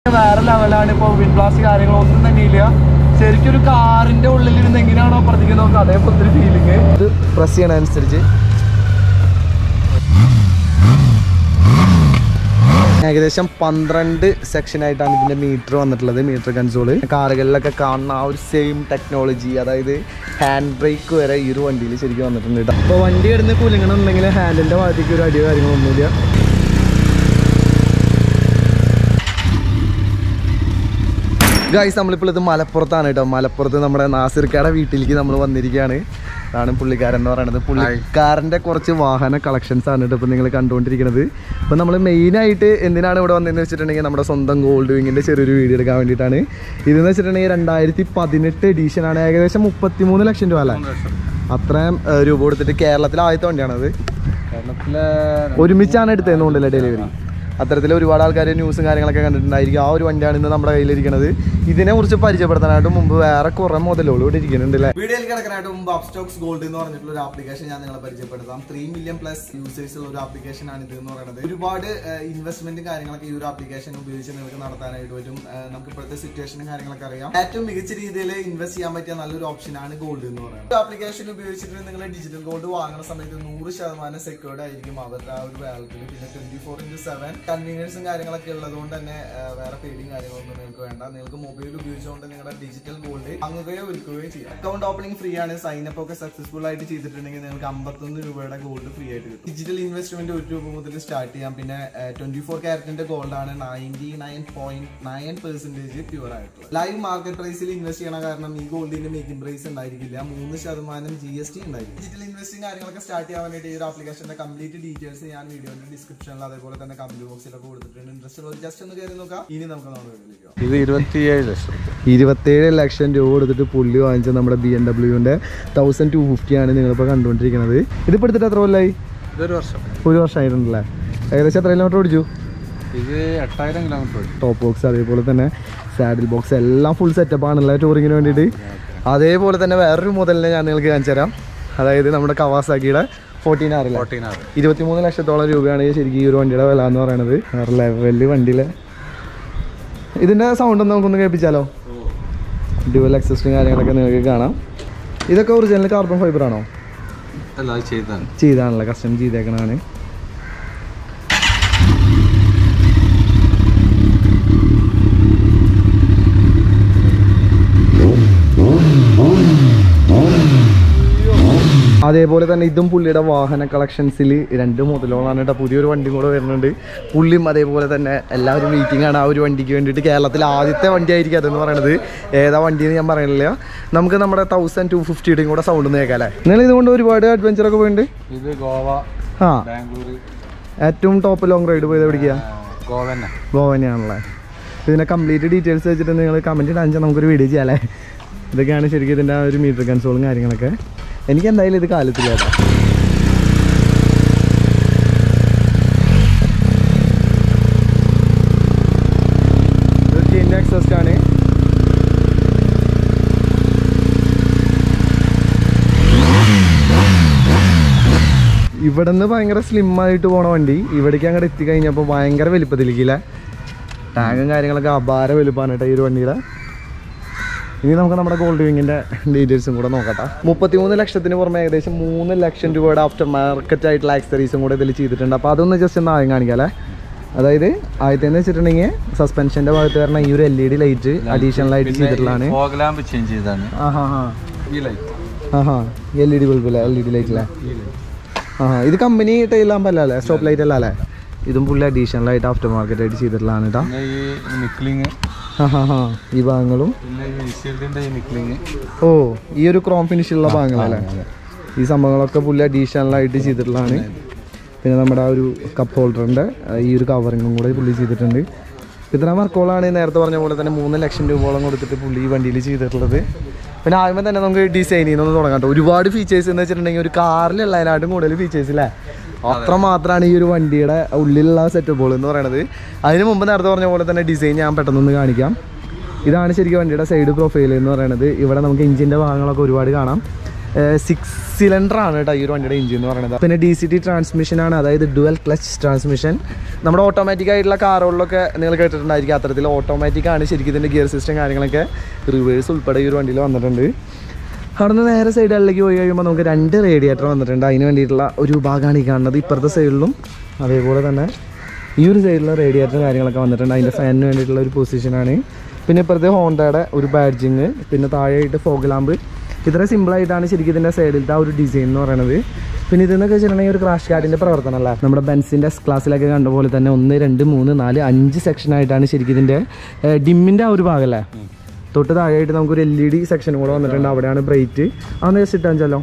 വേറെ ലെവലാണ് ഇപ്പോൾ വിൻ ബ്ലാസ്റ്റ് കാര്യങ്ങളൊന്നും തന്നെ ഇല്ല ശരിക്കും ഒരു കാറിന്റെ ഉള്ളിൽ ഇരുന്ന് എങ്ങനെയാണോ പ്രതിക്കുന്നത് നോക്കുക അതേപോലത്തെ ഒരു ഫീലിംഗ് ഇത് പ്രസ് ചെയ്യണ അനുസരിച്ച് ഏകദേശം പന്ത്രണ്ട് സെക്ഷൻ ആയിട്ടാണ് ഇതിന്റെ മീറ്റർ വന്നിട്ടുള്ളത് മീറ്റർ കൺസോള് കാറുകളിലൊക്കെ കാണുന്ന ആ ഒരു സെയിം ടെക്നോളജി അതായത് ഹാൻഡ് ബ്രേക്ക് വരെ ഈ ഒരു വണ്ടിയിൽ ശരിക്കും വന്നിട്ടുണ്ട് കേട്ടോ അപ്പോൾ വണ്ടി കിടന്ന് കുലുങ്ങണമെന്നുണ്ടെങ്കിൽ ഹാൻഡിന്റെ ഭാഗത്തേക്ക് ഒരു അടിയോ കാര്യങ്ങളൊന്നുമില്ല ഗായ്സ് നമ്മളിപ്പോൾ ഇത് മലപ്പുറത്താണ് കേട്ടോ മലപ്പുറത്ത് നമ്മുടെ നാസിർക്കയുടെ വീട്ടിലേക്ക് നമ്മൾ വന്നിരിക്കുകയാണ് അതാണ് പുള്ളിക്കാരൻ എന്ന് പറയുന്നത് പുള്ളിക്കാരൻ്റെ കുറച്ച് വാഹന കളക്ഷൻസ് ആണ് കേട്ടോ ഇപ്പോൾ നിങ്ങൾ കണ്ടുകൊണ്ടിരിക്കുന്നത് അപ്പോൾ നമ്മൾ മെയിനായിട്ട് എന്തിനാണ് ഇവിടെ വന്നതെന്ന് വെച്ചിട്ടുണ്ടെങ്കിൽ നമ്മുടെ സ്വന്തം ഗോൾഡ് വിങ്ങിൻ്റെ ചെറിയൊരു വീഡിയോ എടുക്കാൻ വേണ്ടിയിട്ടാണ് ഇതെന്ന് വെച്ചിട്ടുണ്ടെങ്കിൽ രണ്ടായിരത്തി പതിനെട്ട് എഡീഷനാണ് ഏകദേശം മുപ്പത്തിമൂന്ന് ലക്ഷം രൂപ അല്ലേ അത്രയും ഏഹ്, രൂപ കൊടുത്തിട്ട് കേരളത്തിലെ ആദ്യത്തെ വണ്ടിയാണത് കേരളത്തിലെ ഒരുമിച്ചാണ് എടുത്തതെന്ന് കൊണ്ടല്ലേ ഡെലിവറി അത്തരത്തിൽ ഒരുപാട് ആൾക്കാർ ന്യൂസും കാര്യങ്ങളൊക്കെ കണ്ടിട്ടുണ്ടായിരിക്കും ആ ഒരു വണ്ടിയാണ് ഇന്ന് നമ്മുടെ കയ്യിലിരിക്കുന്നത് ഇതിനെ കുറിച്ച് പരിചയപ്പെടുത്താനായിട്ട് മുമ്പ് വേറെ കുറെ മുതലുകൾ ഇവിടെ ഇരിക്കുന്നുണ്ട് അല്ലേ വീഡിയോയിൽ കിടക്കാനായിട്ട് മുമ്പ് അപ്സ്റ്റോക്സ് ഗോൾഡ് എന്ന് പറഞ്ഞിട്ടുള്ള ഒരു ആപ്ലിക്കേഷൻ ഞാൻ നിങ്ങളെ പരിചയപ്പെടുത്താം ത്രീ മില്യൺ പ്ലസ് യൂസേഴ്സ് ഉള്ള ഒരു ആപ്ലിക്കേഷൻ ആണ് ഇത് എന്ന് പറയുന്നത് ഒരുപാട് ഇൻവെസ്റ്റ്മെന്റും കാര്യങ്ങളൊക്കെ ഈ ഒരു ആപ്ലിക്കേഷൻ ഉപയോഗിച്ച് നിങ്ങൾക്ക് നടത്താനായിട്ട് പറ്റും ഏഹ്, നമുക്ക് ഇപ്പോഴത്തെ സിറ്റുവേഷനും കാര്യങ്ങളൊക്കെ അറിയാം ഏറ്റവും മികച്ച രീതിയിൽ ഇൻവെസ്റ്റ് ചെയ്യാൻ പറ്റിയ നല്ലൊരു ഓപ്ഷൻ ആണ് ഗോൾഡ് എന്ന് പറയുന്നത് ആപ്ലിക്കേഷൻ ഉപയോഗിച്ചിട്ട് നിങ്ങൾ ഡിജിറ്റൽ ഗോൾഡ് വാങ്ങുന്ന സമയത്ത് നൂറ് ശതമാനം സെക്യൂർഡ് ആയിരിക്കും അവരുടെ ആ ഒരു വാലറ്റിൽ പിന്നെ ട്വന്റി ഫോർ ഇന്റു സെവൻ കൺവീനിയൻസും കാര്യങ്ങളൊക്കെ ഉള്ളതുകൊണ്ട് തന്നെ ഏഹ്, വേറെ പേടിയും കാര്യങ്ങളൊന്നും നിങ്ങൾക്ക് വേണ്ട നിങ്ങൾക്ക് മൊബൈൽ ഉപയോഗിച്ചുകൊണ്ട് നിങ്ങളുടെ ഡിജിറ്റൽ ഗോൾഡ് വാങ്ങുകയോ വിൽക്കുകയോ ചെയ്യാം അക്കൗണ്ട് ഓപ്പണിംഗ് ഫ്രീ ആണ് സൈൻ അപ്പ് ഒക്കെ സക്സസ്ഫുൾ ആയിട്ട് ചെയ്തിട്ടുണ്ടെങ്കിൽ നിങ്ങൾക്ക് അമ്പത്തൊന്ന് രൂപയുടെ ഗോൾഡ് ഫ്രീ ആയിട്ട് കിട്ടും ഡിജിറ്റൽ ഇൻവെസ്റ്റ്മെന്റ് ഒരു രൂപ മുതൽ സ്റ്റാർട്ട് ചെയ്യാം പിന്നെ ട്വന്റി ഫോർ ക്യാരറ്റിന്റെ ഗോൾഡ് ആണ് ninety nine point nine percentage pure ആയിട്ടുള്ളത് ലൈവ് മാർക്കറ്റ് പ്രൈസിൽ ഇൻവെസ്റ്റ് ചെയ്യണ കാരണം ഈ ഗോൾഡിന്റെ മേക്കിംഗ് പ്രൈസ് ഉണ്ടായിരിക്കില്ല മൂന്ന് ശതമാനം ജി എസ് ടി ഉണ്ടായിരിക്കും ഡിജിറ്റൽ ഇൻവെസ്റ്റിംഗ് കാര്യങ്ങളൊക്കെ സ്റ്റാർട്ട് ചെയ്യാൻ വേണ്ടിയിട്ട് ഈ ഒരു ആപ്ലിക്കേഷന്റെ കംപ്ലീറ്റ് ഡീറ്റെയിൽസ് ഞാൻ വീഡിയോയുടെ ഡിസ്ക്രിപ്ഷനിൽ അതേപോലെ തന്നെ കമന്റ് ബോക്സിലൊക്കെ കൊടുത്തിട്ടുണ്ട് ഇൻട്രസ്റ്റ് ഉള്ളവർ ജസ്റ്റ് ഒന്ന് കയറി നോക്കാം ഇനി നമുക്ക് നമ്മുടെ വീട്ടിലേക്ക് പോകാം ഇത് ഇരുപത്തിയേഴ് ലക്ഷം രൂപ ഇരുപത്തേഴ് ലക്ഷം രൂപ കൊടുത്തിട്ട് പുള്ളി വാങ്ങിച്ച നമ്മുടെ ബി എം ഡബ്ല്യുവിന്റെ തൗസൻഡ് ടു ഫിഫ്റ്റി ആണ് നിങ്ങളിപ്പോൾ കണ്ടുകൊണ്ടിരിക്കുന്നത് ഇതിപ്പോൾ എടുത്തിട്ട് എത്ര കൊല്ലായി ഇതൊരു വർഷം ഒരു വർഷമായിട്ടുണ്ടല്ലേ ഏകദേശം എത്ര കിലോമീറ്റർ ഓടിച്ചു ഇത് എട്ടായിരം കിലോമീറ്റർ ഓടി ടോപ്പ് ബോക്സ് അതേപോലെ തന്നെ സാഡിൽ ബോക്സ് എല്ലാം ഫുൾ സെറ്റപ്പ് ആണല്ലേ ടൂറിങ്ങിന് വേണ്ടിയിട്ട് അതേപോലെ തന്നെ വേറൊരു മുതലിനെ ഞാൻ നിങ്ങൾക്ക് കാണിച്ചു തരാം അതായത് നമ്മുടെ കവാസാക്കിയുടെ ഫോർട്ടീൻ ആറില്ല ഫോർട്ടീൻ ആറ് ഇരുപത്തിമൂന്ന് ലക്ഷത്തോളം രൂപയാണ് ഈ ശരിക്കും ഈ ഒരു വണ്ടിയുടെ വില എന്ന് പറയുന്നത് വേറെ ലെവലിൽ വണ്ടിയിലെ ഇതിൻ്റെ സൗണ്ട് ഒന്ന് നമുക്കൊന്ന് കേൾപ്പിച്ചാലോ ഡ്യുവൽ എക്സസ്റ്റും കാര്യങ്ങളൊക്കെ നിങ്ങൾക്ക് കാണാം ഇതൊക്കെ ഒറിജിനൽ കാർബൺ ഫൈബർ ആണോ അല്ല അത് ചെയ്താണ് ചെയ്താണല്ലോ കസ്റ്റം ചെയ്തേക്കണതാണ് അതേപോലെ തന്നെ ഇതും പുള്ളിയുടെ വാഹന കളക്ഷൻസിൽ രണ്ട് മുതലോളാണ് കേട്ടോ പുതിയൊരു വണ്ടി കൂടെ വരുന്നുണ്ട് പുള്ളിയും അതേപോലെ തന്നെ എല്ലാവരും വെയിറ്റിംഗ് ആണ് ആ ഒരു വണ്ടിക്ക് വേണ്ടിയിട്ട് കേരളത്തിലെ ആദ്യത്തെ വണ്ടി ആയിരിക്കും അതെന്ന് പറയുന്നത് ഏതാ വണ്ടി എന്ന് ഞാൻ പറയുന്നില്ല നമുക്ക് നമ്മുടെ തൗസൻഡ് ടു ഫിഫ്റ്റിയുടെയും കൂടെ സൗണ്ട് കേൾക്കാം അല്ലേ നിങ്ങൾ ഇതുകൊണ്ട് ഒരുപാട് അഡ്വഞ്ചർ ഒക്കെ പോയിട്ടുണ്ട് ഇത് ഗോവ ആ ബാംഗ്ലൂർ ഏറ്റവും ടോപ്പ് ലോങ് റൈഡ് പോയത് എവിടേക്കാ ഗോവന ഗോവനെയാണല്ലേ ഇതിൻ്റെ കംപ്ലീറ്റ് ഡീറ്റെയിൽസ് വെച്ചിട്ട് നിങ്ങൾ കമൻറ്റ് ഇടാൻ വെച്ചാൽ നമുക്കൊരു വീഡിയോ ചെയ്യാം അല്ലേ ഇതൊക്കെയാണ് ശരിക്കും ഇതിൻ്റെ ആ ഒരു മീറ്റർ കൺസോളും കാര്യങ്ങളൊക്കെ എനിക്ക് എന്തായാലും ഇത് കാലത്തില്ല കേട്ടോ എക്സസ്റ്റ് ആണ് ഇവിടെ നിന്ന് ഭയങ്കര സ്ലിം ആയിട്ട് പോണ വണ്ടി ഇവിടേക്ക് അങ്ങോട്ട് എത്തിക്കഴിഞ്ഞപ്പോൾ ഭയങ്കര വലിപ്പത്തിലേക്കില്ല ടാങ്കും കാര്യങ്ങളൊക്കെ അപാര വലുപ്പമാണ് കേട്ടോ ഈ ഒരു വണ്ടിയുടെ ഇനി നമുക്ക് നമ്മുടെ ഗോൾഡ് വിങ്ങിൻ്റെ ഡീറ്റെയിൽസും കൂടെ നോക്കട്ടെ മുപ്പത്തിമൂന്ന് ലക്ഷത്തിന് പുറമെ ഏകദേശം മൂന്ന് ലക്ഷം രൂപയുടെ ആഫ്റ്റർ മാർക്കറ്റ് ആയിട്ടുള്ള ആക്സറീസും കൂടെ ഇതിൽ ചെയ്തിട്ടുണ്ട് അപ്പോൾ അതൊന്ന് ജസ്റ്റ് ഒന്ന് ആദ്യം കാണിക്കാം അല്ലേ അതായത് ആദ്യത്തേന്ന് വെച്ചിട്ടുണ്ടെങ്കിൽ സസ്പെൻഷൻ്റെ ഭാഗത്ത് വരുന്ന ഈ ഒരു L E D light additional ആയിട്ട് ചെയ്തിട്ടുള്ളതാണ് ഫോഗ് ലാമ്പ് ചേഞ്ച് ചെയ്താണ് ആ ഹാ ഹാ ഈ ലൈറ്റ് ആ ഹാ എൽ ഇ ഡി ബൾബല്ലേ എൽ ഇ ഡി ലൈറ്റ് അല്ലേ ഈ ലൈറ്റ് ആ ഇത് കമ്പനി ടൈൽ ലാമ്പല്ല അല്ലേ സ്റ്റോപ്പ് ലൈറ്റ് അല്ല അല്ലേ ഇതും പുള്ളി അഡീഷണൽ ആയിട്ട് ആഫ്റ്റർ മാർക്കറ്റ് ആയിട്ട് ചെയ്തിട്ടുള്ളതാണ് കേട്ടോ പിന്നെ ഈ നിക്ലിങ് ആ ഹാ ഹാ ഈ ഭാഗങ്ങളും പിന്നെ ഈ വിഷീൽഡിന്റെ ഈ നിക്ലിങ് ഓ ഈ ഒരു ക്രോം ഫിനിഷ് ഉള്ള ഭാഗങ്ങളല്ലേ ഈ സംഭവങ്ങളൊക്കെ പുള്ളി അഡീഷണൽ ആയിട്ട് ചെയ്തിട്ടുള്ളതാണ് പിന്നെ നമ്മുടെ ആ ഒരു കപ്പ് ഹോൾഡറിൻ്റെ ഈ ഒരു കവറിങ്ങും കൂടെ പുള്ളി ചെയ്തിട്ടുണ്ട് ഇത്ര വർക്കുകളാണ് നേരത്തെ പറഞ്ഞ പോലെ തന്നെ മൂന്ന് ലക്ഷം രൂപയോളം കൊടുത്തിട്ട് പുള്ളി ഈ വണ്ടിയിൽ ചെയ്തിട്ടുള്ളത് പിന്നെ ആദ്യമേ തന്നെ നമുക്ക് ഡിസൈനിൽ നിന്ന് തുടങ്ങാം കേട്ടോ ഒരുപാട് ഫീച്ചേഴ്സ് എന്ന് വെച്ചിട്ടുണ്ടെങ്കിൽ ഒരു കാറിലുള്ളതിനായിട്ടും കൂടുതൽ ഫീച്ചേഴ്സ് അല്ലേ അത്ര മാത്രമാണ് ഈ ഒരു വണ്ടിയുടെ ഉള്ളിലുള്ള സെറ്റപ്പുകൾ എന്ന് പറയുന്നത് അതിന് മുമ്പ് നേരത്തെ പറഞ്ഞ പോലെ തന്നെ ഡിസൈൻ ഞാൻ പെട്ടെന്നൊന്ന് കാണിക്കാം ഇതാണ് ശരിക്കും വണ്ടിയുടെ സൈഡ് പ്രൊഫൈൽ എന്ന് പറയുന്നത് ഇവിടെ നമുക്ക് എഞ്ചിൻ്റെ ഭാഗങ്ങളൊക്കെ ഒരുപാട് കാണാം സിക്സ് സിലിണ്ടർ ആണ് കേട്ടോ ഈ ഒരു വണ്ടിയുടെ എഞ്ചിൻ എന്ന് പറയുന്നത് പിന്നെ ഡി സി ടി ട്രാൻസ്മിഷൻ ആണ് അതായത് ഡുവൽ ക്ലച്ച് ട്രാൻസ്മിഷൻ നമ്മുടെ ഓട്ടോമാറ്റിക് ആയിട്ടുള്ള കാറുകളിലൊക്കെ നിങ്ങൾ കേട്ടിട്ടുണ്ടായിരിക്കും അത്തരത്തിൽ ഓട്ടോമാറ്റിക് ആണ് ശരിക്കും ഇതിൻ്റെ ഗിയർ സിസ്റ്റം കാര്യങ്ങളൊക്കെ റിവേഴ്സ് ഉൾപ്പെടെ ഈ ഒരു വണ്ടിയിൽ വന്നിട്ടുണ്ട് അവിടെ നിന്ന് നേരെ സൈഡുകളിലേക്ക് പോയി കഴിയുമ്പോൾ നമുക്ക് രണ്ട് റേഡിയേറ്റർ വന്നിട്ടുണ്ട് അതിന് വേണ്ടിയിട്ടുള്ള ഒരു ഭാഗമാണ് ഈ കാണുന്നത് ഇപ്പുറത്തെ സൈഡിലും അതേപോലെ തന്നെ ഈ ഒരു സൈഡിലുള്ള റേഡിയേറ്റർ കാര്യങ്ങളൊക്കെ വന്നിട്ടുണ്ട് അതിൻ്റെ ഫാനിന് വേണ്ടിയിട്ടുള്ള ഒരു പൊസിഷനാണ് പിന്നെ ഇപ്പുറത്തെ ഹോണ്ടയുടെ ഒരു ബാഡ്ജിങ് പിന്നെ താഴെയായിട്ട് ഫോഗ് ലാമ്പ് ഇത്ര സിമ്പിളായിട്ടാണ് ശരിക്കും ഇതിൻ്റെ സൈഡിലത്തെ ആ ഒരു ഡിസൈൻ എന്ന് പറയുന്നത് പിന്നെ ഇതെന്നൊക്കെ വെച്ചിട്ടുണ്ടെങ്കിൽ ഒരു ക്രാഷ് കാർഡിൻ്റെ പ്രവർത്തനം അല്ല നമ്മുടെ ബെൻസിൻ്റെ എസ് ക്ലാസ്സിലൊക്കെ കണ്ട പോലെ തന്നെ ഒന്ന് രണ്ട് മൂന്ന് നാല് അഞ്ച് സെക്ഷനായിട്ടാണ് ശരിക്കും ഇതിൻ്റെ ഡിമ്മിൻ്റെ ആ ഒരു ഭാഗമല്ലേ തൊട്ട് താഴെയായിട്ട് നമുക്കൊരു എൽ ഇ ഡി സെക്ഷനും കൂടെ വന്നിട്ടുണ്ട് അവിടെയാണ് ബ്രൈറ്റ് അതൊന്ന് ജസ്റ്റ് ഇട്ടാൻ ചെല്ലോ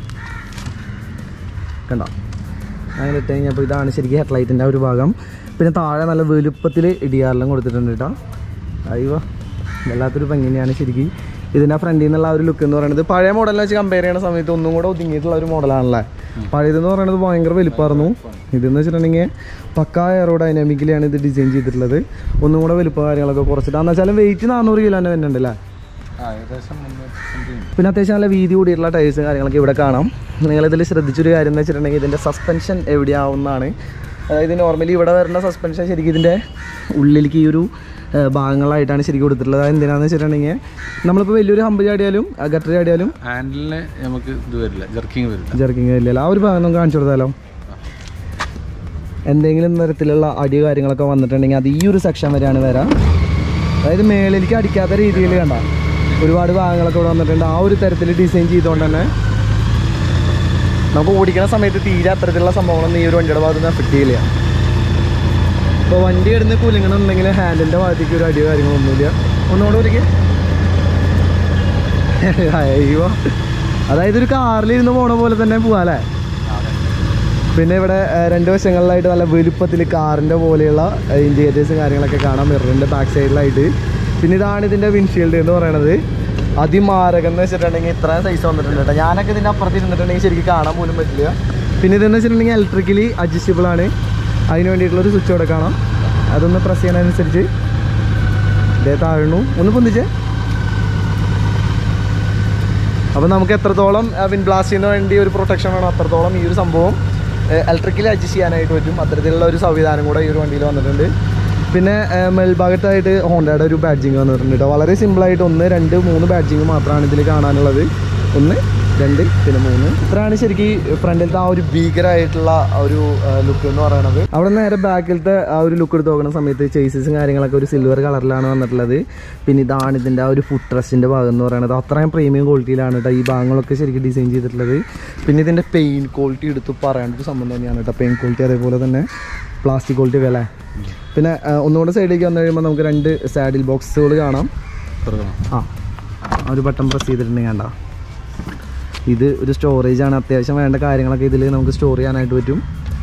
കണ്ടോ അങ്ങനെ ഇട്ട് കഴിഞ്ഞപ്പോൾ ഇതാണ് ശരിക്കും ഹെഡ്ലൈറ്റിൻ്റെ ആ ഒരു ഭാഗം പിന്നെ താഴെ നല്ല വലുപ്പത്തിൽ ഇടിയാറെല്ലാം കൊടുത്തിട്ടുണ്ട് കേട്ടോ അയ്യോ വല്ലാത്തൊരു ഭംഗിനെയാണ് ശരിക്കും ഇതിൻ്റെ ഫ്രണ്ടിൽ നിന്നുള്ള ആ ഒരു ലുക്ക് എന്ന് പറയുന്നത് പഴയ മോഡലിനെ വെച്ച് കമ്പയർ ചെയ്യുന്ന സമയത്ത് ഒന്നും കൂടെ ഒതുങ്ങിയിട്ടുള്ള ഒരു മോഡലാണല്ലേ പഴയതെന്ന് പറയുന്നത് ഭയങ്കര വലുപ്പമായിരുന്നു ഇതെന്ന് വെച്ചിട്ടുണ്ടെങ്കിൽ പക്കാ എയറോ ഡൈനാമിക്കിലാണ് ഇത് ഡിസൈൻ ചെയ്തിട്ടുള്ളത് ഒന്നും കൂടെ വലുപ്പ കാര്യങ്ങളൊക്കെ കുറച്ചിട്ട് എന്ന് വെച്ചാൽ വെയിറ്റ് നാനൂറ് കിലോ തന്നെ വരുന്നുണ്ട് അല്ലേ ആ ഏകദേശം മുന്നൂറ്റി സംതിങ് പിന്നെ അത്യാവശ്യം നല്ല വീതി കൂടിയിട്ടുള്ള ടൈൽസും കാര്യങ്ങളൊക്കെ ഇവിടെ കാണാം നിങ്ങളിതിൽ ശ്രദ്ധിച്ചൊരു കാര്യം എന്ന് വെച്ചിട്ടുണ്ടെങ്കിൽ ഇതിൻ്റെ സസ്പെൻഷൻ എവിടെയാവുന്നതാണ് അതായത് നോർമലി ഇവിടെ വരുന്ന സസ്പെൻഷൻ ശരിക്കും ഇതിൻ്റെ ഉള്ളിലേക്ക് ഈ ഒരു ആ, ഭാഗങ്ങളായിട്ടാണ് ശരിക്കും കൊടുത്തിട്ടുള്ളത് അത് എന്തിനാന്ന് വെച്ചിട്ടുണ്ടെങ്കിൽ നമ്മളിപ്പോൾ വലിയൊരു ഹമ്പ് ചാടിയാലും ഗട്ടർ ചാടിയാലും ഹാൻഡിലിന് നമുക്ക് ഇത് വരില്ല ജർക്കിങ് വരില്ല ജർക്കിങ് ഇല്ലല്ലോ ആ ഒരു ഭാഗം നമുക്ക് കാണിച്ചു കൊടുത്താലോ എന്തെങ്കിലും തരത്തിലുള്ള അടി കാര്യങ്ങളൊക്കെ വന്നിട്ടുണ്ടെങ്കിൽ അത് ഈ ഒരു സെക്ഷൻ വരെയാണ് വരാം അതായത് മേളിലേക്ക് അടിക്കാത്ത രീതിയിൽ കണ്ട ഒരുപാട് ഭാഗങ്ങളൊക്കെ ഇവിടെ വന്നിട്ടുണ്ട് ആ ഒരു തരത്തിൽ ഡിസൈൻ ചെയ്തുകൊണ്ട് തന്നെ നമുക്ക് ഓടിക്കുന്ന സമയത്ത് തീരെ അത്തരത്തിലുള്ള സംഭവങ്ങളൊന്നും ഈ ഒരു വണ്ടിയുടെ ഭാഗത്ത് നിന്ന് എഫക്റ്റ് ചെയ്യില്ല ഇപ്പോൾ വണ്ടി കിടന്ന് കുലുങ്ങണമെന്നുണ്ടെങ്കിൽ ഹാൻഡിൻ്റെ ഭാഗത്തേക്ക് ഒരു അടിയോ കാര്യങ്ങളൊന്നുമില്ല ഒന്നുകൂടെ ഒരിക്കൽ അയ്യോ അതായത് ഒരു കാറിലിരുന്ന് പോണ പോലെ തന്നെ പോവാല്ലേ പിന്നെ ഇവിടെ ആ, രണ്ട് വശങ്ങളിലായിട്ട് നല്ല വലുപ്പത്തിൽ കാറിൻ്റെ പോലെയുള്ള ഇൻഡിക്കേറ്റേഴ്സും കാര്യങ്ങളൊക്കെ കാണാം മിററിൻ്റെ ബാക്ക് സൈഡിലായിട്ട് പിന്നെ ഇതാണ് ഇതിൻ്റെ വിൻഷീൽഡ് എന്ന് പറയുന്നത് അതിമാരകം എന്ന് വെച്ചിട്ടുണ്ടെങ്കിൽ ഇത്രയും സൈസ് വന്നിട്ടുണ്ട് കേട്ടോ ഞാനൊക്കെ ഇതിൻ്റെ അപ്പുറത്ത് ഇരുന്നിട്ടുണ്ടെങ്കിൽ ശരിക്കും കാണാൻ പോലും പറ്റില്ല പിന്നെ ഇതെന്ന് വെച്ചിട്ടുണ്ടെങ്കിൽ ഇലക്ട്രിക്കലി അഡ്ജസ്റ്റബിൾ ആണ് അതിന് വേണ്ടിയിട്ടുള്ളൊരു സ്വിച്ച് ഇവിടെ കാണാം അതൊന്ന് പ്രസ് ചെയ്യണതനുസരിച്ച് ഇതേ താഴ്ന്നു ഒന്ന് പൊന്തിച്ചേ അപ്പോൾ നമുക്ക് എത്രത്തോളം വിൻ ബ്ലാസ്റ്റിന് വേണ്ടി ഒരു പ്രൊട്ടക്ഷൻ വേണം അത്രത്തോളം ഈ ഒരു സംഭവം ഇലക്ട്രിക്കലി അഡ്ജസ്റ്റ് ചെയ്യാനായിട്ട് പറ്റും അത്തരത്തിലുള്ള ഒരു സംവിധാനം കൂടെ ഈ ഒരു വണ്ടിയിൽ വന്നിട്ടുണ്ട് പിന്നെ ഏഹ്, മേൽഭാഗത്തായിട്ട് ഹോണ്ടയുടെ ഒരു ബാഡ്ജിങ് വന്നിട്ടുണ്ട് കേട്ടോ വളരെ സിമ്പിളായിട്ട് ഒന്ന് രണ്ട് മൂന്ന് ബാഡ്ജിങ് മാത്രമാണ് ഇതിൽ കാണാനുള്ളത് ഒന്ന് രണ്ട് പിന്നെ മൂന്ന് ഇത്രയാണ് ശരിക്കും ഫ്രണ്ടിലത്തെ ആ ഒരു ഭീകരമായിട്ടുള്ള ആ ഒരു ലുക്ക് എന്ന് പറയുന്നത് അവിടെ നേരെ ബാക്കിലത്തെ ആ ഒരു ലുക്ക് എടുത്ത് നോക്കുന്ന സമയത്ത് ചേസസും കാര്യങ്ങളൊക്കെ ഒരു സിൽവർ കളറിലാണ് വന്നിട്ടുള്ളത് പിന്നെ ഇതാണ് ഇതിൻ്റെ ആ ഒരു ഫുഡ് ട്രസ്റ്റിൻ്റെ ഭാഗം എന്ന് പറയുന്നത് അത്രയും പ്രീമിയം ക്വാളിറ്റിയിലാണ് കേട്ടോ ഈ ഭാഗങ്ങളൊക്കെ ശരിക്കും ഡിസൈൻ ചെയ്തിട്ടുള്ളത് പിന്നെ ഇതിൻ്റെ പെയിൻ ക്വാളിറ്റി എടുത്ത് പറയേണ്ട ഒരു സംഭവം തന്നെയാണ് കേട്ടോ പെയിൻ ക്വാളിറ്റി അതേപോലെ തന്നെ പ്ലാസ്റ്റിക് ക്വാളിറ്റി വില പിന്നെ ആ, ഒന്നുകൂടെ സൈഡിലേക്ക് വന്നു കഴിയുമ്പോൾ നമുക്ക് രണ്ട് സാഡിൽ ബോക്സുകൾ കാണാം തുറക്കണം ആ ആ ഒരു ബട്ടൺ പ്രസ് ചെയ്തിട്ടുണ്ടെങ്കിൽ കണ്ട ഇത് ഒരു സ്റ്റോറേജ് ആണ് അത്യാവശ്യം വേണ്ട കാര്യങ്ങളൊക്കെ ഇതിൽ നമുക്ക് സ്റ്റോർ ചെയ്യാനായിട്ട് പറ്റും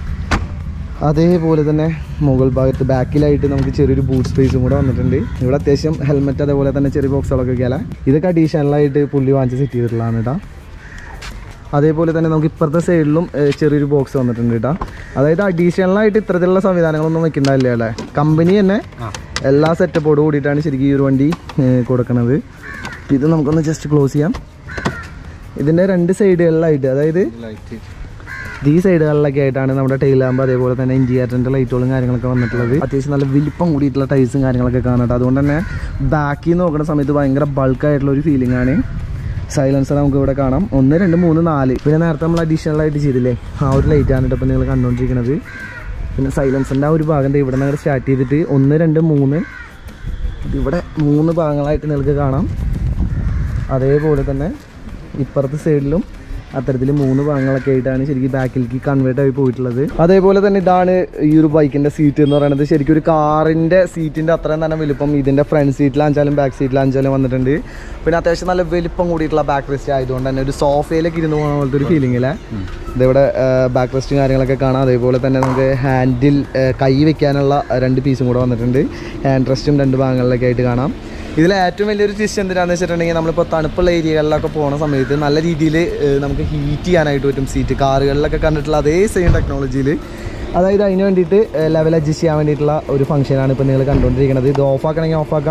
അതേപോലെ തന്നെ മുകൾ ഭാഗത്ത് ബാക്കിലായിട്ട് നമുക്ക് ചെറിയൊരു ബൂട്ട് സ്പേസും കൂടെ വന്നിട്ടുണ്ട് ഇവിടെ അത്യാവശ്യം ഹെൽമെറ്റ് അതേപോലെ തന്നെ ചെറിയ ബോക്സുകളൊക്കെ വെക്കാല ഇതൊക്കെ അഡീഷണലായിട്ട് പുള്ളി വാങ്ങിച്ച് സെറ്റ് ചെയ്തിട്ടുള്ളതാണ് കേട്ടോ അതേപോലെ തന്നെ നമുക്ക് ഇപ്പുറത്തെ സൈഡിലും ഏഹ്, ചെറിയൊരു ബോക്സ് വന്നിട്ടുണ്ട് കേട്ടോ അതായത് അഡീഷണലായിട്ട് ഇത്തരത്തിലുള്ള സംവിധാനങ്ങളൊന്നും വെക്കണ്ടാവില്ല അല്ലേ കമ്പനി തന്നെ എല്ലാ സെറ്റപ്പോട് കൂടിയിട്ടാണ് ശരിക്കും ഈ ഒരു വണ്ടി ഏഹ്, കൊടുക്കുന്നത് ഇത് നമുക്കൊന്ന് ജസ്റ്റ് ക്ലോസ് ചെയ്യാം ഇതിൻ്റെ രണ്ട് സൈഡുകളിലായിട്ട് അതായത് ലൈറ്റ് ഈ സൈഡുകളിലൊക്കെ ആയിട്ടാണ് നമ്മുടെ ടൈൽ ലാമ്പ് അതേപോലെ തന്നെ ഇൻഡിയേറ്ററിൻ്റെ ലൈറ്റുകളും കാര്യങ്ങളൊക്കെ വന്നിട്ടുള്ളത് അത്യാവശ്യം നല്ല വലിപ്പം കൂടിയിട്ടുള്ള ടൈൽസും കാര്യങ്ങളൊക്കെ കാണട്ടെ അതുകൊണ്ട് തന്നെ ബാക്കിൽ നിന്ന് നോക്കുന്ന സമയത്ത് ഭയങ്കര ബൾക്കായിട്ടുള്ള ഒരു ഫീലിംഗ് ആണ് സൈലൻസർ നമുക്ക് ഇവിടെ കാണാം ഒന്ന് രണ്ട് മൂന്ന് നാല് പിന്നെ നേരത്തെ നമ്മൾ അഡീഷണൽ ആയിട്ട് ചെയ്തില്ലേ ആ ഒരു ലൈറ്റാണ് ഇപ്പം നിങ്ങൾ കണ്ടുകൊണ്ടിരിക്കുന്നത് പിന്നെ സൈലൻസറിൻ്റെ ആ ഒരു ഭാഗം ദേ ഇവിടെ നിന്ന് സ്റ്റാർട്ട് ചെയ്തിട്ട് ഒന്ന് രണ്ട് മൂന്ന് ഇതിവിടെ മൂന്ന് ഭാഗങ്ങളായിട്ട് നിങ്ങൾക്ക് കാണാം അതേപോലെ തന്നെ ഇപ്പുറത്തെ സൈഡിലും അത്തരത്തിൽ മൂന്ന് ഭാഗങ്ങളൊക്കെ ആയിട്ടാണ് ശരിക്കും ബാക്കിലേക്ക് കൺവേർട്ട് ആയി പോയിട്ടുള്ളത് അതേപോലെ തന്നെ ഇതാണ് ഈ ഒരു ബൈക്കിന്റെ സീറ്റ് എന്ന് പറയുന്നത് ശരിക്കും ഒരു കാറിന്റെ സീറ്റിന്റെ അത്രയും തന്നെ വലുപ്പം ഇതിന്റെ ഫ്രണ്ട് സീറ്റിലാണെച്ചാലും ബാക്ക് സീറ്റിലാണെച്ചാലും വന്നിട്ടുണ്ട് പിന്നെ അത്യാവശ്യം നല്ല വലിപ്പം കൂടിയിട്ടുള്ള ബാക്ക് റെസ്റ്റ് ആയതുകൊണ്ട് തന്നെ ഒരു സോഫയിലേക്ക് ഇരുന്ന് പോകുന്ന പോലത്തെ ഒരു ഫീലിംഗ് അല്ലേ ഇതിവിടെ ബാക്ക് റെസ്റ്റും കാര്യങ്ങളൊക്കെ കാണാം അതേപോലെ തന്നെ നമുക്ക് ഹാൻഡിൽ കൈ വെക്കാനുള്ള രണ്ട് പീസും കൂടെ വന്നിട്ടുണ്ട് ഹാൻഡ് റെസ്റ്റും രണ്ട് ഭാഗങ്ങളിലൊക്കെ ആയിട്ട് കാണാം ഇതിൽ ഏറ്റവും വലിയൊരു ട്വിസ്റ്റ് എന്തിനാന്ന് വെച്ചിട്ടുണ്ടെങ്കിൽ നമ്മളിപ്പോൾ തണുപ്പുള്ള ഏരിയകളിലൊക്കെ പോകുന്ന സമയത്ത് നല്ല രീതിയിൽ നമുക്ക് ഹീറ്റ് ചെയ്യാനായിട്ട് പറ്റും സീറ്റ് കാറുകളിലൊക്കെ കണ്ടിട്ടുള്ള അതേ സെയിം ടെക്നോളജിയിൽ അതായത് അതിന് വേണ്ടിയിട്ട് ലെവൽ അഡ്ജസ്റ്റ് ചെയ്യാൻ വേണ്ടിയിട്ടുള്ള ഒരു ഫംഗ്ഷനാണ് ഇപ്പോൾ നിങ്ങൾ കണ്ടുകൊണ്ടിരിക്കുന്നത് ഇത് ഓഫ് ആക്കണമെങ്കിൽ ഓഫ് ആക്കാം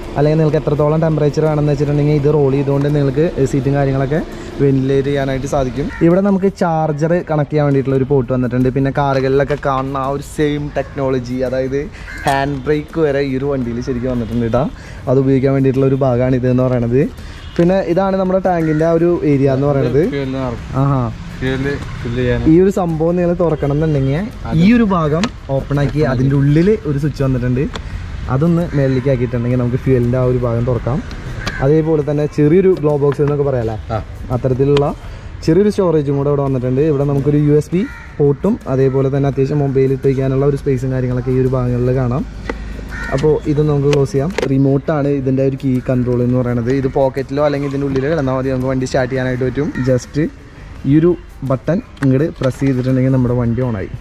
അല്ലെങ്കിൽ നിങ്ങൾക്ക് എത്രത്തോളം ടെമ്പറേച്ചർ വേണമെന്ന് വെച്ചിട്ടുണ്ടെങ്കിൽ ഇത് റോൾ ചെയ്തുകൊണ്ട് നിങ്ങൾക്ക് സീറ്റും കാര്യങ്ങളൊക്കെ വെന്റിലേറ്റ് ചെയ്യാനായിട്ട് സാധിക്കും ഇവിടെ നമുക്ക് ചാർജർ കണക്ട് ചെയ്യാൻ വേണ്ടിയിട്ടുള്ള ഒരു പോർട്ട് വന്നിട്ടുണ്ട് പിന്നെ കാറുകളിലൊക്കെ കാണുന്ന ആ ഒരു സെയിം ടെക്നോളജി അതായത് ഹാൻഡ് ബ്രേക്ക് വരെ ഈ ഒരു വണ്ടിയിൽ ശരിക്കും വന്നിട്ടുണ്ട് കേട്ടോ അത് ഉപയോഗിക്കാൻ വേണ്ടിയിട്ടുള്ള ഒരു ഭാഗമാണ് ഇത് എന്ന് പറയുന്നത് പിന്നെ ഇതാണ് നമ്മുടെ ടാങ്കിൻ്റെ ആ ഒരു ഏരിയ എന്ന് പറയുന്നത് ഫ്യൂവലിന് ആഹാ ഫ്യൂവല് ഫില്ല് ചെയ്യാൻ ഈ ഒരു സംഭവം നിങ്ങൾ തുറക്കണം എന്നുണ്ടെങ്കിൽ ഈ ഒരു ഭാഗം ഓപ്പൺ ആക്കി അതിൻ്റെ ഉള്ളിൽ ഒരു സ്വിച്ച് വന്നിട്ടുണ്ട് അതൊന്ന് മേളിലേക്ക് ആക്കിയിട്ടുണ്ടെങ്കിൽ നമുക്ക് ഫ്യൂവലിൻ്റെ ആ ഒരു ഭാഗം തുറക്കാം അതേപോലെ തന്നെ ചെറിയൊരു ഗ്ലോ ബോക്സ് എന്നൊക്കെ പറയാല്ലേ ആ അത്തരത്തിലുള്ള ചെറിയൊരു സ്റ്റോറേജും കൂടെ ഇവിടെ വന്നിട്ടുണ്ട് ഇവിടെ നമുക്കൊരു യു എസ് ബി പോർട്ടും അതേപോലെ തന്നെ അത്യാവശ്യം മൊബൈൽ ഇട്ട് വയ്ക്കാനുള്ള ഒരു സ്പേസും കാര്യങ്ങളൊക്കെ ഈ ഒരു ഭാഗങ്ങളിൽ കാണാം അപ്പോൾ ഇത് നമുക്ക് ക്ലോസ് ചെയ്യാം റിമോട്ടാണ് ഇതിൻ്റെ ഒരു കീ കൺട്രോൾ എന്ന് പറയുന്നത് ഇത് പോക്കറ്റിലോ അല്ലെങ്കിൽ ഇതിൻ്റെ ഉള്ളിലോ കിടന്നാൽ മതി നമുക്ക് വണ്ടി സ്റ്റാർട്ട് ചെയ്യാനായിട്ട് പറ്റും ജസ്റ്റ് ഈ ഒരു ബട്ടൺ ഇങ്ങോട്ട് പ്രസ് ചെയ്തിട്ടുണ്ടെങ്കിൽ നമ്മുടെ വണ്ടി ഓണായി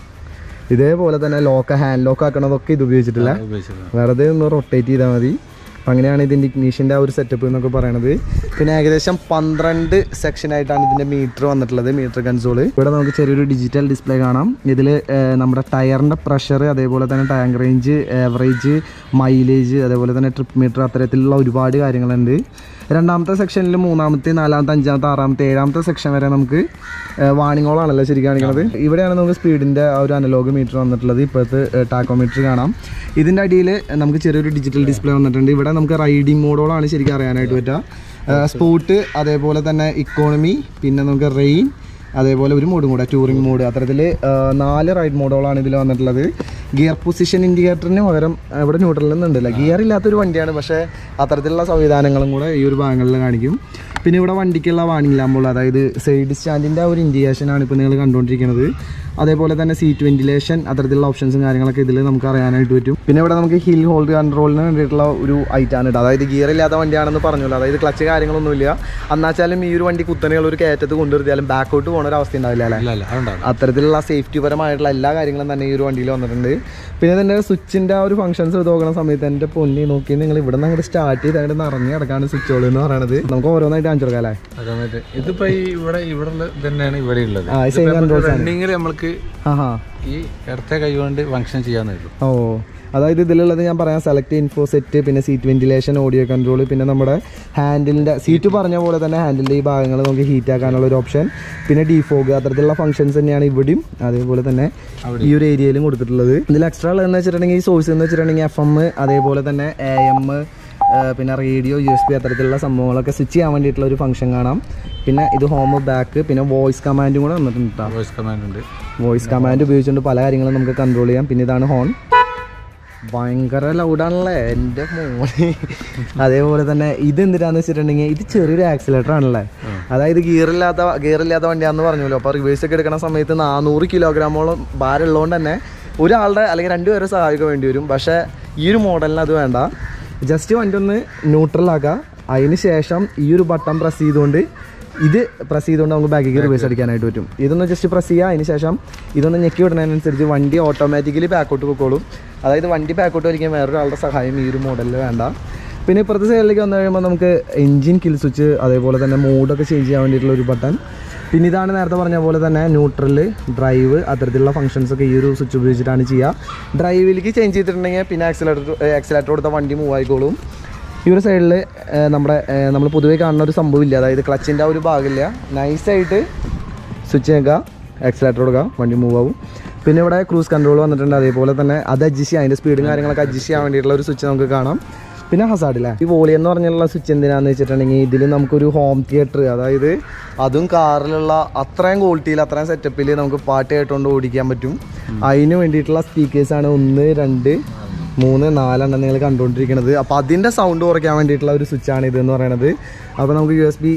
ഇതേപോലെ തന്നെ ലോക്ക് ഹാൻഡ് ലോക്ക് ആക്കണതൊക്കെ ഇത് ഉപയോഗിച്ചിട്ടില്ല ഉപയോഗിച്ചിട്ടുണ്ട് വെറുതെ ഒന്ന് റൊട്ടേറ്റ് ചെയ്താൽ മതി അപ്പം അങ്ങനെയാണ് ഇതിൻ്റെ ഇഗ്നീഷൻ്റെ ആ ഒരു സെറ്റപ്പ് എന്നൊക്കെ പറയണത് പിന്നെ ഏകദേശം പന്ത്രണ്ട് സെക്ഷനായിട്ടാണ് ഇതിൻ്റെ മീറ്റർ വന്നിട്ടുള്ളത് മീറ്റർ കൺസോള് ഇവിടെ നമുക്ക് ചെറിയൊരു ഡിജിറ്റൽ ഡിസ്പ്ലേ കാണാം ഇതിൽ നമ്മുടെ ടയറിൻ്റെ പ്രഷർ അതേപോലെ തന്നെ ടാങ്ക് റേഞ്ച് ആവറേജ് മൈലേജ് അതേപോലെ തന്നെ ട്രിപ്പ് മീറ്റർ അത്തരത്തിലുള്ള ഒരുപാട് കാര്യങ്ങളുണ്ട് രണ്ടാമത്തെ സെക്ഷനിൽ മൂന്നാമത്തെ നാലാമത്തെ അഞ്ചാമത്തെ ആറാമത്തെ ഏഴാമത്തെ സെക്ഷൻ വരെ നമുക്ക് വാണിങ്ങോളാണല്ലോ ശരിക്കും കാണിക്കുന്നത് ഇവിടെയാണ് നമുക്ക് സ്പീഡിൻ്റെ ആ ഒരു അനലോഗ് മീറ്റർ വന്നിട്ടുള്ളത് ഇപ്പോഴത്തെ ടാക്കോമീറ്റർ കാണാം ഇതിൻ്റെ അടിയിൽ നമുക്ക് ചെറിയൊരു ഡിജിറ്റൽ ഡിസ്പ്ലേ വന്നിട്ടുണ്ട് ഇവിടെ നമുക്ക് റൈഡിംഗ് മോഡുകളാണ് ശരിക്കും അറിയാനായിട്ട് പറ്റുക സ്പോർട്ട് അതേപോലെ തന്നെ ഇക്കോണമി പിന്നെ നമുക്ക് റെയിൻ അതേപോലെ ഒരു മോഡും കൂടെ ടൂറിംഗ് മോഡ് അത്തരത്തിൽ നാല് റൈഡ് മോഡുകളാണ് ഇതിൽ വന്നിട്ടുള്ളത് ഗിയർ പൊസിഷൻ ഇൻഡിക്കേറ്ററിന് പകരം ആ, ഇവിടെ ന്യൂട്രലിൽ നിന്നുണ്ടല്ല ഗിയർ ഇല്ലാത്തൊരു വണ്ടിയാണ് പക്ഷേ അത്തരത്തിലുള്ള സംവിധാനങ്ങളും കൂടെ ഈ ഒരു ഭാഗങ്ങളിൽ കാണിക്കും പിന്നെ ഇവിടെ വണ്ടിക്കുള്ള വാണിംഗ് ലാമ്പുകൾ അതായത് സൈഡ് സ്റ്റാൻഡിൻ്റെ ഒരു ഇൻഡിക്കേഷനാണ് ഇപ്പോൾ നിങ്ങൾ കണ്ടുകൊണ്ടിരിക്കുന്നത് അതേപോലെ തന്നെ സീറ്റ് വെന്റിലേഷൻ അത്തരത്തിലുള്ള ഓപ്ഷൻസും കാര്യങ്ങളൊക്കെ ഇതിൽ നമുക്ക് അറിയാനായിട്ട് പറ്റും പിന്നെ ഇവിടെ നമുക്ക് ഹിൽ ഹോൾഡ് കൺട്രോളിന് വേണ്ടിയിട്ടുള്ള ഒരു ഐറ്റാണ് കേട്ടോ അതായത് ഗിയർ ഇല്ലാത്ത വണ്ടിയാണെന്ന് പറഞ്ഞല്ലോ അതായത് ക്ലച്ച് കാര്യങ്ങളൊന്നുമില്ല എന്നാച്ചാലും ഈ ഒരു വണ്ടി കുത്തനെയുള്ള ഒരു കയറ്റത്ത് കൊണ്ടുവരുത്തിയാലും ബാക്കോട്ട് പോകുന്ന ഒരു അവസ്ഥ ഉണ്ടാവില്ല അല്ലേ ഇല്ല ഇല്ല അതുണ്ടാവും അത്തരത്തിലുള്ള സേഫ്റ്റി പരമായിട്ടുള്ള എല്ലാ കാര്യങ്ങളും തന്നെ ഈ ഒരു വണ്ടിയിൽ വന്നിട്ടുണ്ട് പിന്നെ ഇതിൻ്റെ സ്വിച്ചിൻ്റെ ആ ഒരു ഫംഗ്ഷൻസ് നോക്കുന്ന സമയത്ത് എൻ്റെ പൊന്നി നോക്കി നിങ്ങൾ ഇവിടെ നിന്ന് അങ്ങോട്ട് സ്റ്റാർട്ട് ചെയ്ത് അങ്ങോട്ട് നിറഞ്ഞു കിടക്കാണ് സ്വിച്ചുകൾ എന്ന് പറയുന്നത് നമുക്ക് ഓരോന്നായിട്ട് കാണിച്ചു കൊടുക്കാം അല്ലേ അതേമാതിരി ഇതിപ്പോ ഈ ഇവിടെ ഇവിടെ ഉള്ള തന്നെയാണ് ഇവിടെ ഉള്ളത് ആ സെയിം കൺട്രോൾസ് ആണ് റണ്ണിങ്ങിൽ നമ്മൾക്ക് ആഹാ ഈ ഇടത്തെ കൈ കൊണ്ട് ഫങ്ഷൻ ചെയ്യാന്ന് വരും ഓ അതായത് ഇതിലുള്ളത് ഞാൻ പറയാം സെലക്ട് ഇൻഫോ സെറ്റ് പിന്നെ സീറ്റ് വെന്റിലേഷൻ ഓഡിയോ കൺട്രോൾ പിന്നെ നമ്മുടെ ഹാൻഡിലിൻ്റെ സീറ്റ് പറഞ്ഞ പോലെ തന്നെ ഹാൻഡിലിൻ്റെ ഈ ഭാഗങ്ങൾ നമുക്ക് ഹീറ്റ് ആക്കാനുള്ള ഒരു ഓപ്ഷൻ പിന്നെ ഡിഫോഗ് അത്തരത്തിലുള്ള ഫംഗ്ഷൻസ് തന്നെയാണ് ഇവിടെയും അതേപോലെ തന്നെ ഈ ഒരു ഏരിയയിലും കൊടുത്തിട്ടുള്ളത് ഇതിൽ എക്സ്ട്രാ ഉള്ളതെന്ന് വെച്ചിട്ടുണ്ടെങ്കിൽ ഈ സോഴ്സ് എന്ന് വെച്ചിട്ടുണ്ടെങ്കിൽ എഫ് എം അതേപോലെ തന്നെ എ എം പിന്നെ റേഡിയോ യു എസ് ബി അത്തരത്തിലുള്ള സംഭവങ്ങളൊക്കെ സ്വിച്ച് ചെയ്യാൻ വേണ്ടിയിട്ടുള്ള ഒരു ഫംഗ്ഷൻ കാണാം പിന്നെ ഇത് ഹോം ബാക്ക് പിന്നെ വോയിസ് കമാൻഡും കൂടെ വന്നിട്ടുണ്ട് കേട്ടോ വോയിസ് കമാൻഡ് ഉണ്ട് വോയിസ് കമാൻഡ് ഉപയോഗിച്ചുകൊണ്ട് പല കാര്യങ്ങളും നമുക്ക് കൺട്രോൾ ചെയ്യാം പിന്നെ ഇതാണ് ഹോൺ ഭയങ്കര ലൗഡാണല്ലേ എൻ്റെ മോനെ അതേപോലെ തന്നെ ഇത് എന്തിനാന്ന് വെച്ചിട്ടുണ്ടെങ്കിൽ ഇത് ചെറിയൊരു ആക്സിലേറ്റർ ആണല്ലേ അതായത് ഗിയറില്ലാത്ത ഗിയറില്ലാത്ത വണ്ടിയാന്ന് പറഞ്ഞല്ലോ അപ്പോൾ റിവേഴ്സ് ഒക്കെ എടുക്കുന്ന സമയത്ത് നാനൂറ് കിലോഗ്രാമോളം ഭാരം ഉള്ളതുകൊണ്ട് തന്നെ ഒരാളുടെ അല്ലെങ്കിൽ രണ്ടുപേരെ സഹായിക്കാൻ വേണ്ടി വരും പക്ഷേ ഈ ഒരു മോഡലിന് അത് വേണ്ട ജസ്റ്റ് വണ്ടി ഒന്ന് ന്യൂട്രലാക്കുക അതിന് ശേഷം ഈ ഒരു ബട്ടൺ പ്രസ് ചെയ്തുകൊണ്ട് ഇത് പ്രസ് ചെയ്തുകൊണ്ട് നമുക്ക് ബാക്കിലേക്ക് റിവേഴ്സ് അടിക്കാനായിട്ട് പറ്റും ഇതൊന്ന് ജസ്റ്റ് പ്രസ് ചെയ്യുക അതിന് ശേഷം ഇതൊന്ന് ഞെക്കി വിടുന്നതിനനുസരിച്ച് വണ്ടി ഓട്ടോമാറ്റിക്കലി ബാക്കോട്ട് പൊക്കോളും അതായത് വണ്ടി ബാക്കോട്ട് വലിക്കാൻ വേറൊരാളുടെ സഹായം ഈ ഒരു മോഡലിൽ വേണ്ട പിന്നെ ഇപ്പുറത്തെ സൈഡിലേക്ക് വന്നു കഴിയുമ്പോൾ നമുക്ക് എൻജിൻ കിൽ സ്വിച്ച് അതേപോലെ തന്നെ മോഡൊക്കെ ചേഞ്ച് ചെയ്യാൻ വേണ്ടിയിട്ടുള്ള ഒരു ബട്ടൺ പിന്നെ ഇതാണ് നേരത്തെ പറഞ്ഞ പോലെ തന്നെ ന്യൂട്രൽ ഡ്രൈവ് അത്തരത്തിലുള്ള ഫംഗ്ഷൻസ് ഒക്കെ ഈ ഒരു സ്വിച്ച് ഉപയോഗിച്ചിട്ടാണ് ചെയ്യുക ഡ്രൈവിലേക്ക് ചേഞ്ച് ചെയ്തിട്ടുണ്ടെങ്കിൽ പിന്നെ ആക്സിലേറ്റർ ആക്സിലേറ്റർ കൊടുത്ത വണ്ടി മൂവ് ആയിക്കോളും ഈ ഒരു സൈഡിൽ നമ്മുടെ നമ്മൾ പൊതുവേ കാണുന്ന ഒരു സംഭവമില്ല അതായത് ക്ലച്ചിൻ്റെ ആ ഒരു ഭാഗമില്ല നൈസായിട്ട് സ്വിച്ച് ചെയ്യുക ആക്സിലേറ്റർ കൊടുക്കുക വണ്ടി മൂവ് ആവും പിന്നെ ഇവിടെ ക്രൂസ് കൺട്രോൾ വന്നിട്ടുണ്ട് അതേപോലെ തന്നെ അത് അഡ്ജസ്റ്റ് ചെയ്യാം അതിൻ്റെ സ്പീഡും കാര്യങ്ങളൊക്കെ അഡ്ജസ്റ്റ് ചെയ്യാൻ വേണ്ടിയിട്ടുള്ള ഒരു സ്വിച്ച് നമുക്ക് കാണാം പിന്നെ ഹസാഡില്ലേ ഈ വോളി എന്ന് പറഞ്ഞുള്ള സ്വിച്ച് എന്തിനാന്ന് വെച്ചിട്ടുണ്ടെങ്കിൽ ഇതിൽ നമുക്കൊരു ഹോം തിയേറ്റർ അതായത് അതും കാറിലുള്ള അത്രയും ക്വാളിറ്റിയിൽ അത്രയും സെറ്റപ്പിൽ നമുക്ക് പാട്ട് കേട്ടുകൊണ്ട് ഓടിക്കാൻ പറ്റും അതിന് വേണ്ടിയിട്ടുള്ള സ്പീക്കേഴ്സാണ് ഒന്ന് രണ്ട് മൂന്ന് നാലെണ്ണം നിങ്ങൾ കണ്ടുകൊണ്ടിരിക്കുന്നത് അപ്പോൾ അതിൻ്റെ സൗണ്ട് കുറയ്ക്കാൻ വേണ്ടിയിട്ടുള്ള ഒരു സ്വിച്ചാണ് ഇത് എന്ന് പറയുന്നത് അപ്പോൾ നമുക്ക് യു എസ് ബി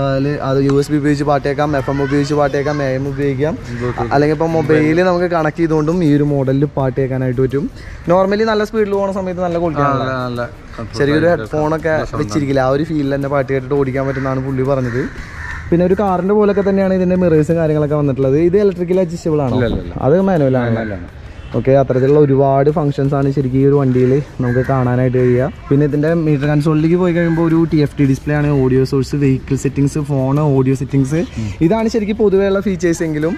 അത് യു എസ് ബി ഉപയോഗിച്ച് പാട്ട് കേൾക്കാം എഫ് എം ഉപയോഗിച്ച് പാട്ട് കേൾക്കാം എ എം ഉപയോഗിക്കാം അല്ലെങ്കിൽ ഇപ്പോൾ മൊബൈലിൽ നമുക്ക് കണക്ട് ചെയ്തുകൊണ്ടും ഈ ഒരു മോഡലിൽ പാട്ട് കേൾക്കാനായിട്ട് പറ്റും നോർമലി നല്ല സ്പീഡിൽ പോകുന്ന സമയത്ത് നല്ല ക്വാളിറ്റി നല്ല നല്ല control. ചെറിയൊരു ഹെഡ്ഫോണൊക്കെ വെച്ചിരിക്കില്ല ആ ഒരു ഫീലിൽ തന്നെ പാട്ട് കേട്ടിട്ട് ഓടിക്കാൻ പറ്റുന്നതാണ് പുള്ളി പറഞ്ഞത് പിന്നെ ഒരു കാറിന്റെ പോലൊക്കെ തന്നെയാണ് ഇതിന്റെ മിറേഴ്സും കാര്യങ്ങളൊക്കെ വന്നിട്ടുള്ളത് ഇത് ഇലക്ട്രിക്കൽ അഡ്ജസ്റ്റബിൾ ആണോ ഇല്ല, ഇല്ല. അത് മാനുവലാണ് ഓക്കെ അത്തരത്തിലുള്ള ഒരുപാട് ഫംഗ്ഷൻസ് ആണ് ശരിക്കും ഈ ഒരു വണ്ടിയിൽ നമുക്ക് കാണാനായിട്ട് കഴിയുക പിന്നെ ഇതിന്റെ മീറ്റർ കൺസോളിലേക്ക് പോയി കഴിയുമ്പോൾ ഒരു ടി എഫ് ടി ഡിസ്പ്ലേ ആണ് audio source vehicle settings phone audio settings ഇതാണ് ശരിക്കും പൊതുവെയുള്ള ഫീച്ചേഴ്സ് എങ്കിലും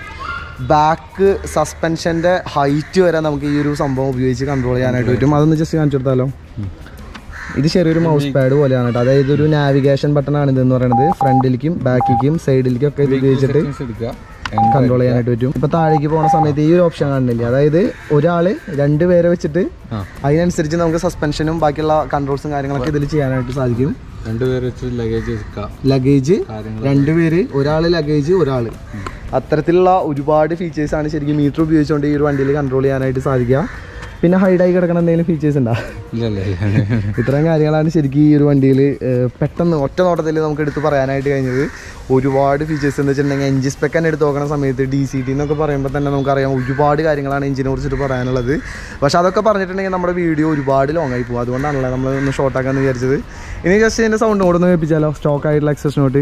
ബാക്ക് സസ്പെൻഷന്റെ ഹൈറ്റ് വരെ നമുക്ക് ഈ ഒരു സംഭവം ഉപയോഗിച്ച് കൺട്രോൾ ചെയ്യാനായിട്ട് പറ്റും അതൊന്ന് ജസ്റ്റ് കാണിച്ചു കൊടുത്താലോ ഇത് ചെറിയൊരു മൗസ് പാഡ് പോലെയാണ് കേട്ടോ അതായത് ഒരു നാവിഗേഷൻ ബട്ടൺ ആണ് ഇതെന്ന് പറയുന്നത് ഫ്രണ്ടിലേക്കും ബാക്കിലേക്കും സൈഡിലേക്കും ഒക്കെ ഇത് ഉപയോഗിച്ചിട്ട് സെറ്റിങ്സ് എടുക്കുക കൺട്രോൾ ചെയ്യാനായിട്ട് പറ്റും ഇപ്പൊ താഴേക്ക് പോണ സമയത്ത് ഈ ഒരു ഓപ്ഷൻ കാണുന്നില്ല അതായത് ഒരാള് രണ്ട് പേരെ വെച്ചിട്ട് ആ. അതിനനുസരിച്ച് നമുക്ക് സസ്പെൻഷനും ബാക്കിയുള്ള കൺട്രോൾസും കാര്യങ്ങളൊക്കെ ഇതിൽ ചെയ്യാനായിട്ട് സാധിക്കും രണ്ടുപേരെ വെച്ച് ലഗേജ് വെക്കുക ലഗേജ് കാര്യങ്ങൾ രണ്ടുപേര് ഒരാള് ലഗേജ് ഒരാള് അത്തരത്തിലുള്ള ഒരുപാട് ഫീച്ചേഴ്സ് ആണ് ശരിക്കും മീറ്റർ ഉപയോഗിച്ചുകൊണ്ട് ഈ ഒരു വണ്ടിയിൽ കൺട്രോൾ ചെയ്യാനായിട്ട് സാധിക്കുക പിന്നെ ഹൈഡായി കിടക്കുന്ന എന്തെങ്കിലും ഫീച്ചേഴ്സ് ഉണ്ടോ ഇല്ലല്ലേ ഇത്രയും കാര്യങ്ങളാണ് ശരിക്കും ഈ ഒരു വണ്ടിയിൽ പെട്ടെന്ന് ഒറ്റ നോട്ടത്തിൽ നമുക്ക് എടുത്ത് പറയാനായിട്ട് കഴിഞ്ഞത് ഒരുപാട് ഫീച്ചേഴ്സ് എന്ന് വെച്ചിട്ടുണ്ടെങ്കിൽ എഞ്ചിൻ സ്പെക്ക് തന്നെ എടുത്ത് നോക്കുന്ന സമയത്ത് ഡി സി ടി എന്നൊക്കെ പറയുമ്പോൾ തന്നെ നമുക്കറിയാം ഒരുപാട് കാര്യങ്ങളാണ് എഞ്ചിനെ കുറിച്ചിട്ട് പറയാനുള്ളത് പക്ഷെ അതൊക്കെ പറഞ്ഞിട്ടുണ്ടെങ്കിൽ നമ്മുടെ വീഡിയോ ഒരുപാട് ലോങ് ആയി പോകും അതുകൊണ്ടാണല്ലോ നമ്മൾ ഒന്ന് ഷോർട്ട് ആക്കാന്ന് വിചാരിച്ചത് ഇനി ജസ്റ്റ് ഇതിൻ്റെ സൗണ്ട് കൂടെ ഒന്ന് കേൾപ്പിച്ചാലോ സ്റ്റോക്ക് ആയിട്ടുള്ള എക്സസ് നോട്ട്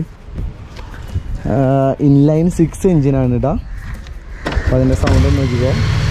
ഇൻലൈൻ സിക്സ് എഞ്ചിനാണ് കേട്ടോ അപ്പോൾ അതിൻ്റെ സൗണ്ട് ഒന്ന് നോക്കിക്കോ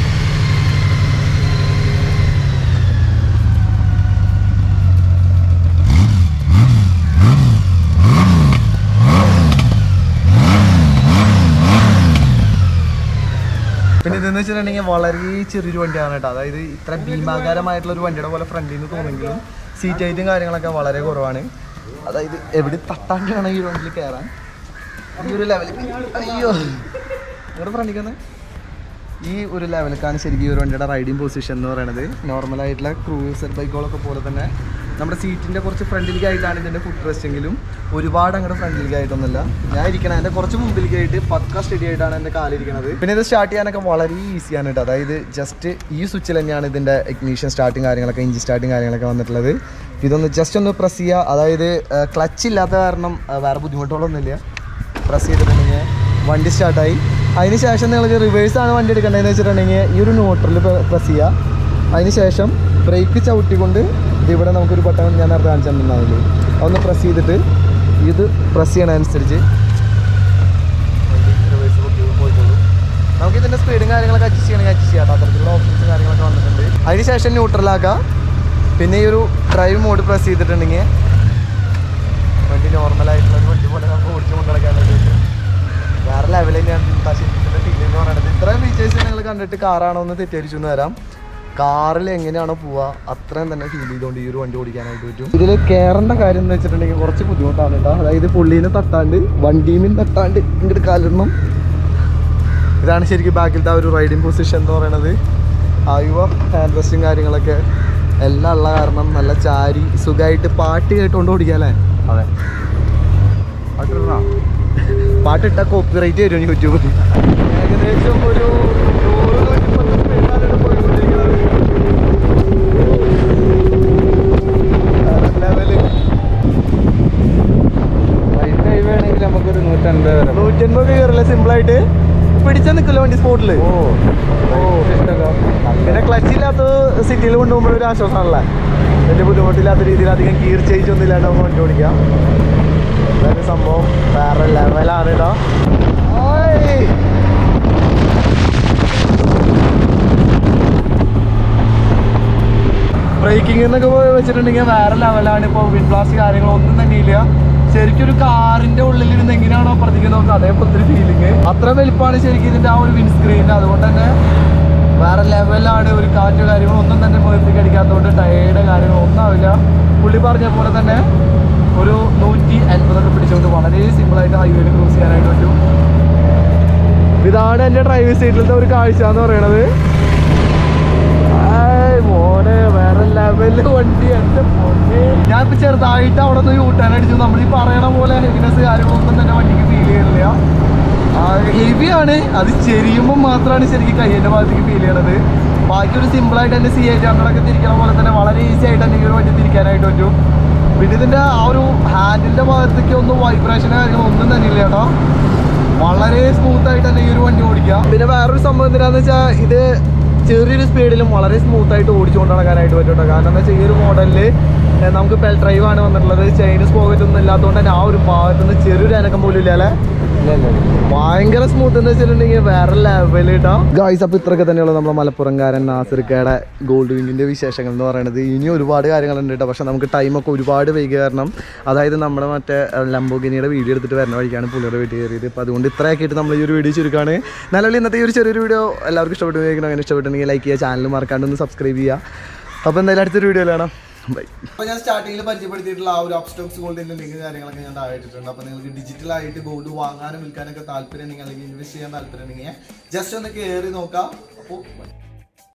പിന്നെ ഇതെന്ന് വെച്ചിട്ടുണ്ടെങ്കിൽ വളരെ ചെറിയൊരു വണ്ടിയാണ് കേട്ടോ അതായത് ഇത്ര ഭീമാകാരമായിട്ടുള്ള ഒരു വണ്ടിയുടെ പോലെ ഫ്രണ്ടിൽ നിന്ന് തോന്നുമെങ്കിലും സീറ്റ് ഹൈറ്റും കാര്യങ്ങളൊക്കെ വളരെ കുറവാണ് അതായത് എവിടെ തട്ടാണ്ട് വേണം ഈ ഒരു വണ്ടിയിൽ കയറാൻ ഈ ഒരു ലെവലിൽ അയ്യോ നിങ്ങളുടെ ഫ്രണ്ടിൽ തന്നെ ഈ ഒരു ലെവലിലേക്കാണ് ശരിക്കും ഈ ഒരു വണ്ടിയുടെ റൈഡിങ് പൊസിഷൻ എന്ന് പറയുന്നത് നോർമലായിട്ടുള്ള ക്രൂസർ ബൈക്കുകളൊക്കെ പോലെ തന്നെ നമ്മുടെ സീറ്റിൻ്റെ കുറച്ച് ഫ്രണ്ടിലേക്കായിട്ടാണ് ഇതിൻ്റെ ഫുഡ് റെസ്റ്റ് എങ്കിലും ഒരുപാട് അങ്ങോട്ട് ഫ്രണ്ടിലേക്കായിട്ടൊന്നുമില്ല ഞാൻ ഇരിക്കണം എൻ്റെ കുറച്ച് മുമ്പിലേക്കായിട്ട് പക്ക സ്റ്റഡി ആയിട്ടാണ് എൻ്റെ കാലിരിക്കുന്നത് പിന്നെ ഇത് സ്റ്റാർട്ട് ചെയ്യാനൊക്കെ വളരെ ഈസിയാണ് കേട്ടോ അതായത് ജസ്റ്റ് ഈ സ്വിച്ചിൽ തന്നെയാണ് ഇതിൻ്റെ ഇഗ്നീഷൻ സ്റ്റാർട്ടിങ് കാര്യങ്ങളൊക്കെ എഞ്ചിൻ സ്റ്റാർട്ടിങ് കാര്യങ്ങളൊക്കെ വന്നിട്ടുള്ളത് ഇതൊന്ന് ജസ്റ്റ് ഒന്ന് പ്രസ് ചെയ്യുക അതായത് ക്ലച്ച് ഇല്ലാത്ത കാരണം ആ, വേറെ ബുദ്ധിമുട്ടുകളൊന്നുമില്ല പ്രസ് ചെയ്തിട്ടുണ്ടെങ്കിൽ വണ്ടി സ്റ്റാർട്ടായി അതിന് ശേഷം നിങ്ങൾക്ക് റിവേഴ്സ് ആണ് വണ്ടി എടുക്കേണ്ടതെന്ന് വെച്ചിട്ടുണ്ടെങ്കിൽ ഈ ഒരു ന്യൂട്രൽ പ്രസ് ചെയ്യുക അതിന് ശേഷം ബ്രേക്ക് ചവിട്ടിക്കൊണ്ട് ഇത് ഇവിടെ നമുക്കൊരു ബട്ടൺ ഞാൻ നേരത്തെ കാണിച്ചിട്ടുണ്ടാവില്ലേ അതൊന്ന് പ്രസ് ചെയ്തിട്ട് ഇത് പ്രസ് ചെയ്യണതനുസരിച്ച് വണ്ടി റിവേഴ്സ് പോയിക്കോളൂ നമുക്ക് ഇതിൻ്റെ സ്പീഡും കാര്യങ്ങളൊക്കെ അഡ്ജസ്റ്റ് ചെയ്യണമെങ്കിൽ അഡ്ജസ്റ്റ് ചെയ്യാം അത്തരത്തിലുള്ള ഓപ്ഷൻസ് കാര്യങ്ങളൊക്കെ വന്നിട്ടുണ്ട് അതിന് ശേഷം ന്യൂട്രലാക്കുക പിന്നെ ഈ ഒരു ഡ്രൈവ് മോഡ് പ്രസ് ചെയ്തിട്ടുണ്ടെങ്കിൽ വണ്ടി നോർമലായിട്ടുള്ള ഒരു വണ്ടി പോലെ നമുക്ക് ഓടിച്ചു കൊണ്ടുനടക്കാനായിട്ട് വേറെ ലെവലിൽ ഞാൻ ശരിക്കും ഫീൽ എന്ന് പറയുന്നത് ഇത്രയും ഫീച്ചേഴ്സ് നിങ്ങൾ കണ്ടിട്ട് കാറാണോ എന്ന് തെറ്റിദ്ധരിച്ചു എന്ന് വരാം കാറിൽ എങ്ങനെയാണോ പോവുക അത്രയും തന്നെ ഫീൽ ചെയ്തുകൊണ്ട് ഈ ഒരു വണ്ടി ഓടിക്കാനായിട്ട് പറ്റും ഇതിൽ കയറേണ്ട കാര്യം എന്ന് വെച്ചിട്ടുണ്ടെങ്കിൽ കുറച്ച് ബുദ്ധിമുട്ടാണ് കേട്ടോ അതായത് പുള്ളീനെ തട്ടാണ്ട് വണ്ടീമിൽ തട്ടാണ്ട് ഇങ്ങോട്ട് കാലിടണം ഇതാണ് ശരിക്കും ബാക്കിലത്തെ ആ ഒരു റൈഡിങ് പൊസിഷൻ എന്ന് പറയുന്നത് ആയുവ ഹാൻഡ് റെസ്റ്റും കാര്യങ്ങളൊക്കെ എല്ലാം ഉള്ള കാരണം നല്ല ചാരി സുഖമായിട്ട് പാട്ട് കേട്ടുകൊണ്ട് ഓടിക്കാം അല്ലേ അതെ പാട്ടിടണോ പാട്ടിട്ട കോപ്പിറൈറ്റ് വരും യൂട്യൂബിൽ ഏകദേശം ഒരു നൂറ് നൂറ്റിപ്പത്ത് സ്പീഡിലാണ് ഇത് പോയിക്കൊണ്ടിരിക്കുന്നത് വേറെ ലെവല്. വൈറ്റ് ഹൈവേ ആണെങ്കിൽ നമുക്കൊരു നൂറ്റൻപത് വരെ നൂറ്റൻപത് കയറില്ല സിമ്പിളായിട്ട് പിടിച്ചാൽ നിൽക്കില്ല വണ്ടി സ്പോട്ടിൽ ഓ ഓ പിന്നെ ക്ലച്ച് ഇല്ലാത്ത സിറ്റിയിൽ കൊണ്ടുപോകുമ്പോൾ ഒരു ആശ്വാസമാണല്ലേ വലിയ ബുദ്ധിമുട്ടില്ലാത്ത രീതിയിൽ അധികം ഗിയർ ചേഞ്ച് ഒന്നും ഇല്ലാണ്ട് നമുക്ക് വണ്ടി ഓടിക്കാം അതായത് സംഭവം വേറെ ലെവലാണ് കേട്ടോ ഓയ്. ബ്രേക്കിംഗ് എന്നൊക്കെ പോയി വെച്ചിട്ടുണ്ടെങ്കിൽ വേറെ ലെവലാണ് ഇപ്പോൾ വിൻപ്ലാസ് കാര്യങ്ങളൊന്നും തന്നെ ഇല്ല ശരിക്കും ഒരു കാറിന്റെ ഉള്ളിൽ ഇരുന്ന് എങ്ങനെയാണോ അപ്പുറത്തേക്ക് നോക്കുക അതേപോലത്തെ ഒരു ഫീലിംഗ് അത്ര വലിപ്പമാണ് ശരിക്കും ഇതിന്റെ ആ ഒരു വിൻ സ്ക്രീൻ അതുകൊണ്ട് തന്നെ വേറെ ലെവലാണ് ഒരു കാറ്റ് കാര്യങ്ങളോ ഒന്നും തന്നെ മുഖത്തേക്ക് അടിക്കാത്തതുകൊണ്ട് ടയേർഡ് കാര്യങ്ങളോ ഒന്നും ആവില്ല പുള്ളി പറഞ്ഞ പോലെ തന്നെ ഒരു നൂറ്റി അൻപതൊക്കെ പിടിച്ചുകൊണ്ട് വളരെ സിമ്പിളായിട്ട് ഹൈവേയിൽ ക്രൂസ് ചെയ്യാനായിട്ട് പറ്റും ഇതാണ് എൻ്റെ ഡ്രൈവിംഗ് സീറ്റിലത്തെ ഒരു കാഴ്ച എന്ന് പറയണത് ആയ് മോനെ വേറെ ലെവല് വണ്ടി എന്റെ പൊന്നെ ഞാൻ ഇപ്പൊ ചെറുതായിട്ട് അവിടെ നിന്ന് യൂട്ടാൻ അടിച്ചു നമ്മൾ ഈ പറയണ പോലെ ഹെവിനെസ് കാര്യങ്ങളൊന്നും തന്നെ വണ്ടിക്ക് ഫീൽ ചെയ്യുന്നില്ല ഹെവിയാണ് അത് ചെരിയുമ്പോൾ മാത്രമാണ് ശരിക്കും കയ്യൻ്റെ ഭാഗത്തേക്ക് ഫീൽ ചെയ്യണത് ബാക്കി ഒരു സിമ്പിൾ ആയിട്ട് തന്നെ സി എയ്റ്റ് ഹൺഡ്രഡ് തിരിക്കണ പോലെ തന്നെ വളരെ ഈസി ആയിട്ട് തന്നെ ഈ ഒരു വണ്ടി തിരിക്കാനായിട്ട് പറ്റും പിന്നെ ഇതിന്റെ ആ ഒരു ഹാൻഡിന്റെ ഭാഗത്തേക്ക് ഒന്നും വൈബ്രേഷൻ കാര്യങ്ങളൊന്നും തന്നെ ഇല്ല കേട്ടോ വളരെ സ്മൂത്ത് ആയിട്ട് തന്നെ ഈ ഒരു വണ്ടി ഓടിക്കാം പിന്നെ വേറൊരു സംഭവം എന്തിനാന്ന് വെച്ചാൽ ഇത് ചെറിയൊരു സ്പീഡിലും വളരെ സ്മൂത്ത് ആയിട്ട് ഓടിച്ചുകൊണ്ട് നടക്കാനായിട്ട് പറ്റും കേട്ടോ കാരണം എന്താ വെച്ചാൽ ഈ ഒരു മോഡലിൽ നമുക്ക് പെൽ ഡ്രൈവ് ആണ് വന്നിട്ടുള്ളത് ചൈനീസ് പോക്കറ്റ് ഒന്നും ഇല്ലാത്തതുകൊണ്ട് തന്നെ ആ ഒരു ഭാഗത്ത് നിന്ന് ചെറിയൊരു അനക്കം പോലും ഇല്ല അല്ലേ ഭയങ്കര സ്മൂത്ത് എന്ന് വെച്ചിട്ടുണ്ടെങ്കിൽ വേറെ ലെവൽ കേട്ടോ ഗായ്സ് അപ്പോൾ ഇത്രയൊക്കെ തന്നെയുള്ള നമ്മുടെ മലപ്പുറംകാരൻ നാസിർക്കയുടെ ഗോൾഡ് വിങ്ങിൻ്റെ വിശേഷങ്ങൾ എന്ന് പറയുന്നത് ഇനി ഒരുപാട് കാര്യങ്ങളുണ്ട് കേട്ടോ പക്ഷെ നമുക്ക് ടൈമൊക്കെ ഒരുപാട് വൈകി കാരണം അതായത് നമ്മുടെ മറ്റേ ലംബോഗിനിയുടെ വീഡിയോ എടുത്തിട്ട് വരുന്ന വഴിക്കാണ് പുള്ളിയുടെ വീട്ടിൽ കയറിയത് അപ്പോൾ അതുകൊണ്ട് ഇത്രയൊക്കെയായിട്ട് നമ്മൾ ഈ ഒരു വീഡിയോ ചുരുക്കാണ് നിലവിൽ ഇന്നത്തെ ഈ ഒരു ചെറിയൊരു വീഡിയോ എല്ലാവർക്കും ഇഷ്ടപ്പെട്ടു അങ്ങനെ ഇഷ്ടപ്പെട്ടുണ്ടെങ്കിൽ ലൈക്ക് ചെയ്യുക ചാനൽ മറക്കാണ്ട് ഒന്ന് സബ്സ്ക്രൈബ് ചെയ്യുക അപ്പോൾ എന്തായാലും അടുത്തൊരു വീഡിയോ കാണാം ബൈ അപ്പൊ ഞാൻ സ്റ്റാർട്ടിങ്ങിൽ പരിചയപ്പെടുത്തിയിട്ടുള്ള ആ ഒരു അപ്സ്റ്റോക്സ് ഗോൾഡിന്റെ ലിങ്ക് കാര്യങ്ങളൊക്കെ ഞാൻ താഴെ ഇട്ടിട്ടുണ്ട് അപ്പൊ നിങ്ങൾക്ക് ഡിജിറ്റൽ ആയിട്ട് ഗോൾഡ് വാങ്ങാനും വിൽക്കാനൊക്കെ താല്പര്യം ഉണ്ടെങ്കിൽ അല്ലെങ്കിൽ ഇൻവെസ്റ്റ് ചെയ്യാൻ താല്പര്യം ഉണ്ടെങ്കിൽ ജസ്റ്റ് ഒന്ന് കയറി നോക്കാം അപ്പോൾ